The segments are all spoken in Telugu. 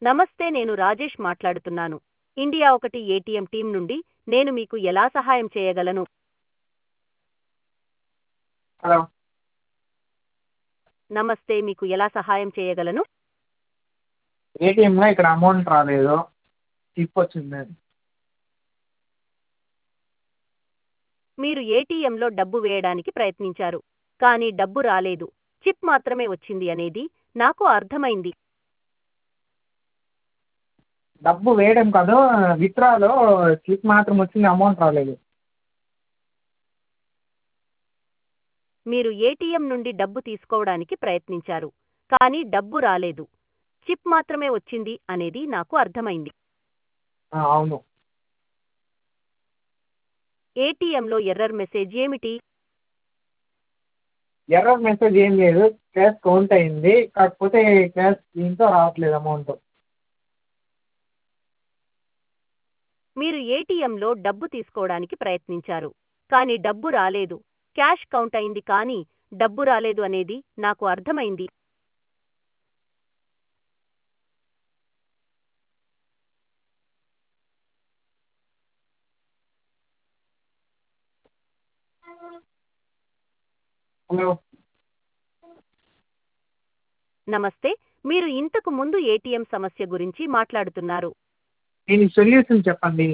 నమస్తే నేను రాజేష్ మాట్లాడుతున్నాను ఇండియా ఒకటి ఏటీఎం టీం నుండి నేను మీకు ఎలా సహాయం చేయగలను హలో నమస్తే మీకు ఎలా సహాయం చేయగలను ఏటీఎంలో ఇక్కడ అమౌంట్ రాలేదు స్లిప్ వచ్చింది మీరు ఏటీఎంలో డబ్బు వేయడానికి ప్రయత్నించారు కానీ డబ్బు రాలేదు చిప్ మాత్రమే వచ్చింది అనేది నాకు అర్థమైంది డబ్బు వేయడం కాదు విత్డ్రాలో స్లిప్ మాత్రం వచ్చింది అమౌంట్ రాలేదు మీరు ఏటీఎం నుండి డబ్బు తీసుకోవడానికి ప్రయత్నించారు కానీ డబ్బు రాలేదు చిప్ మాత్రమే వచ్చింది అనేది నాకు అర్థమైంది ఆ, అవును ఏటీఎంలో ఎర్రర్ మెసేజ్ ఏమిటి ఎర్రర్ మెసేజ్ ఏం లేదు క్యాష్ కౌంట్ అయింది కాకపోతే క్యాష్ దీంతో రావట్లేదు అమౌంట్ మీరు ఏటీఎంలో డబ్బు తీసుకోవడానికి ప్రయత్నించారు కానీ డబ్బు రాలేదు క్యాష్ కౌంట్ అయింది కానీ డబ్బు రాలేదు అనేది నాకు అర్థమైంది హలో నమస్తే మీరు ఇంతకు ముందు ఏటీఎం సమస్య గురించి మాట్లాడుతున్నారు దీనికి సొల్యూషన్ చెప్పండి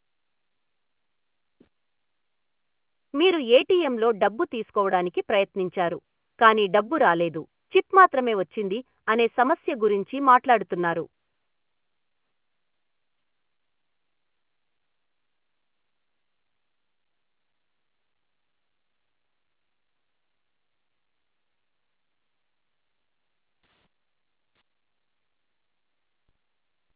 మీరు ఏటీఎంలో డబ్బు తీసుకోవడానికి ప్రయత్నించారు కానీ డబ్బు రాలేదు చిప్ మాత్రమే వచ్చింది అనే సమస్య గురించి మాట్లాడుతున్నారు